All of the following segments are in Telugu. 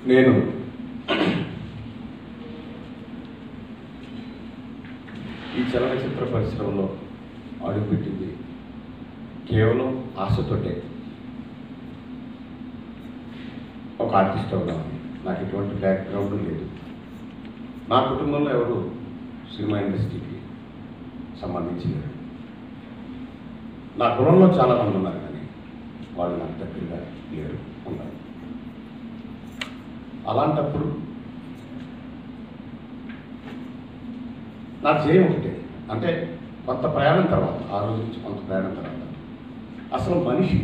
నేను ఈ చలనచిత్ర పరిశ్రమలో అడుగుపెట్టింది కేవలం ఆశతోటే ఒక ఆర్టిస్ట్ అవుదామని నాకు ఎటువంటి బ్యాక్గ్రౌండ్ లేదు నా కుటుంబంలో ఎవరు సినిమా ఇండస్ట్రీకి సంబంధించి లేరు నా కులంలో చాలా మంది ఉన్నారు కానీ వాళ్ళు నాకు దగ్గరగా లేరు ఉన్నారు అలాంటప్పుడు నా చేయం ఒకటే అంటే కొంత ప్రయాణం తర్వాత ఆ రోజు నుంచి కొంత ప్రయాణం తర్వాత అసలు మనిషి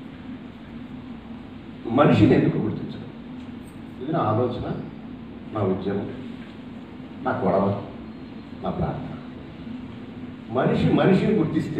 మనిషిని ఎందుకు గుర్తించడం ఇది నా ఆలోచన నా ఉద్యమం నా గొడవ నా ప్రార్థన మనిషి మనిషిని గుర్తిస్తే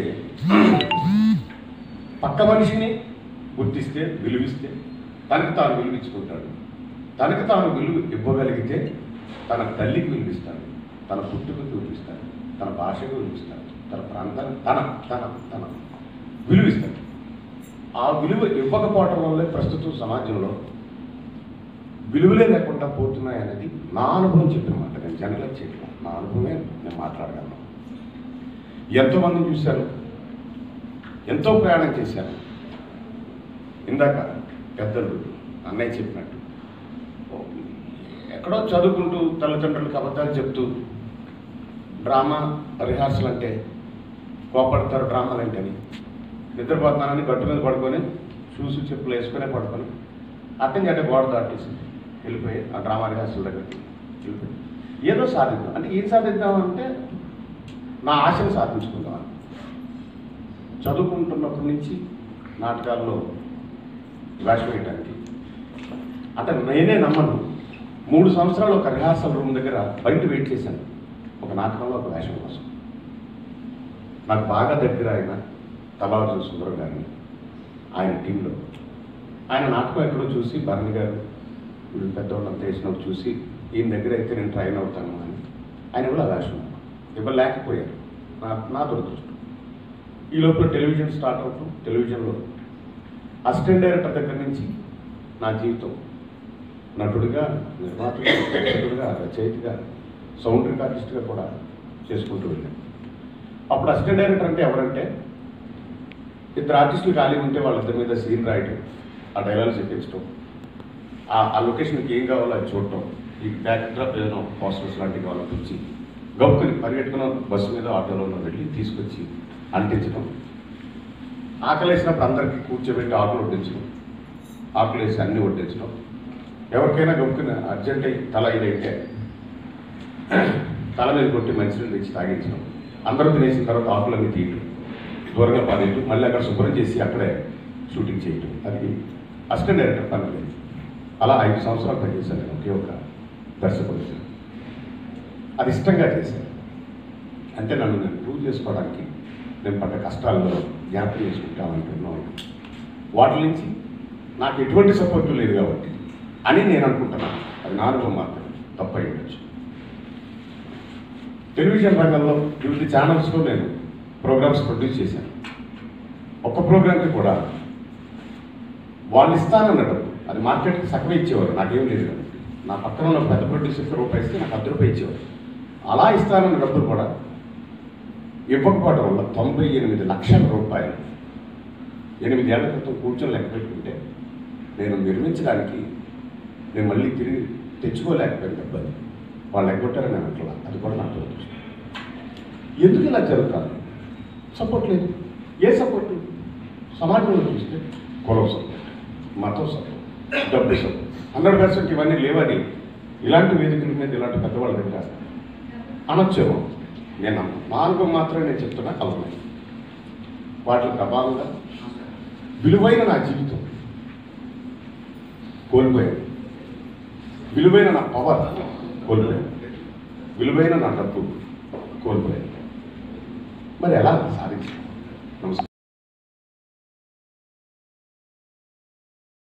పక్క మనిషిని గుర్తిస్తే విలువిస్తే తనకు తాను విలువించుకుంటాడు తనకు తాను విలువ ఇవ్వగలిగితే తన తల్లికి విలువిస్తాడు తన పుట్టుకకు విలువిస్తాడు తన భాషకు విలువిస్తాడు తన ప్రాంతానికి తన తన తన విలువిస్తాడు ఆ విలువ ఇవ్వకపోవటం వల్లే ప్రస్తుతం సమాజంలో విలువలే లేకుండా పోతున్నాయి అనేది నా అనుభవం చెప్పిన మాట నేను జనరల్ చేయట్లా నా అనుభవమే నేను మాట్లాడగలను ఎంతోమందిని చూశాను ఎంతో ప్రయాణం చేశాను ఇందాక పెద్దలు అన్నయ్య చెప్పినట్టు ఎక్కడో చదువుకుంటూ తల్లిదండ్రులకు అబద్ధాలు చెప్తూ డ్రామా రిహార్సల్ అంటే కోపడతారు డ్రామాలు అంటేని నిద్రపోతున్నానని గట్టు మీద పడుకొని షూస్ చెప్పులు వేసుకునే పడుకొని అట్టని అంటే గోడ దాటేసి వెళ్ళిపోయి ఆ డ్రామా రిహార్సల్ దగ్గరికి వెళ్ళిపోయి ఏదో సాధిద్దాం అంటే ఏం సాధిద్దాం అంటే నా ఆశను సాధించుకుందాం చదువుకుంటున్నప్పటి నుంచి నాటకాల్లో వేషం వేయడానికి అంటే నేనే నమ్మను మూడు సంవత్సరాలు ఒక రిహార్సల్ రూమ్ దగ్గర బయట వెయిట్ చేశాను ఒక నాటకంలో ఒక వేషం కోసం నాకు బాగా దగ్గర ఆయన తలార్జున సుందరం గారిని ఆయన టీంలో ఆయన నాటకం ఎక్కడో చూసి భరణి గారు వీళ్ళు పెద్దవాళ్ళంతా వేసినప్పుడు చూసి ఈయన దగ్గర అయితే నేను ట్రైన్ అవుతాను అని ఆయన కూడా వేషం ఇవ్వలేకపోయారు నా నా దురదృష్టం ఈ లోపల టెలివిజన్ స్టార్ట్ అవుతాం టెలివిజన్లో అసిస్టెంట్ డైరెక్టర్ దగ్గర నుంచి నా జీవితం నటుడిగా నిర్మాతగా దర్శకుడిగా రచయితగా సౌండ్ రికార్డిస్ట్గా కూడా చేసుకుంటూ వెళ్ళాను అప్పుడు అసిస్టెంట్ డైరెక్టర్ అంటే ఎవరంటే ఇద్దరు ఆర్టిస్టులు ఖాళీ ఉంటే వాళ్ళిద్దరి మీద సీన్ రాయటం ఆ డైలాగ్స్ చెప్పించడం ఆ ఆ లొకేషన్కి ఏం కావాలో అది చూడటం ఈ బ్యాక్ డ్రాప్ ఏదైనా పోస్టర్స్ లాంటివి కావాలో పిలిచి గొప్పని పరిగెట్టుకున్న బస్సు మీద ఆటోలో వెళ్ళి తీసుకొచ్చి అంటించడం ఆకలేసినప్పుడు అందరికీ కూర్చోబెట్టి ఆకులు వడ్డించడం ఆకులు వేసి అన్ని వడ్డించడం ఎవరికైనా గొప్పని అర్జెంట్ అయ్యి తల ఇదైతే తల మీద కొట్టి మంచినీళ్ళు తెచ్చి తాగించడం అందరూ తినేసిన తర్వాత ఆకులన్నీ తీయటం దూరంగా పారేయటం మళ్ళీ అక్కడ శుభ్రం చేసి అక్కడే షూటింగ్ చేయటం అది అసిస్టెంట్ డైరెక్టర్ పని లేదు అలా ఐదు సంవత్సరాలు పనిచేశాను నేను ఒకే ఒక దర్శకుడు అది ఇష్టంగా చేశాను అంటే నన్ను నేను ప్రూవ్ చేసుకోవడానికి నేను పడ్డ కష్టాల్లో జ్ఞాపకం చేసుకుంటామంటున్నాను వాటి నుంచి నాకు ఎటువంటి సపోర్ట్ లేదు కాబట్టి అని నేను అనుకుంటున్నాను అది నా అనుభవం మాత్రమే తప్పై ఉండొచ్చు టెలివిజన్ రంగంలో వివిధ ఛానల్స్లో నేను ప్రోగ్రామ్స్ ప్రొడ్యూస్ చేశాను ఒక్క ప్రోగ్రామ్కి కూడా వాళ్ళు ఇస్తానన్న డబ్బు అది మార్కెట్కి సగమే ఇచ్చేవారు నాకేం లేదు కాబట్టి నా పక్కన ఉన్న పెద్ద ప్రొడ్యూసర్కి రూపాయి ఇస్తే నాకు అర్ధ రూపాయి ఇచ్చేవారు అలా ఇస్తానన్న డబ్బులు కూడా ఇవ్వకపోవడం వల్ల తొంభై ఎనిమిది లక్షల రూపాయలు ఎనిమిదేళ్ల క్రితం కూర్చొని లెక్క పెట్టుకుంటే నేను నిర్మించడానికి నేను మళ్ళీ తిరిగి తెచ్చుకోలేకపోయాను డబ్బులు వాళ్ళు ఎగ్గొట్టారని నేను అంటున్నా అది కూడా నాకు దురదృష్టం ఎందుకు ఇలా జరుగుతుంది సపోర్ట్ లేదు ఏ సపోర్ట్ సమాజంలో చూస్తే కులం సపోర్ట్ మతం సపోర్ట్ డబ్బు సపోర్ట్ హండ్రెడ్ పర్సెంట్ ఇవన్నీ లేవని ఇలాంటి వేదికల మీద ఇలాంటి పెద్దవాళ్ళ దగ్గర అనొచ్చేమో నేను నమ్మను. నా అనుభవం మాత్రమే నేను చెప్తున్నా కలవలేదు వాటి ప్రభావంగా విలువైన నా జీవితం కోల్పోయాను విలువైన నా పవర్ కోల్పోయాను విలువైన నా డబ్బు కోల్పోయాను మరి ఎలా సాధించాను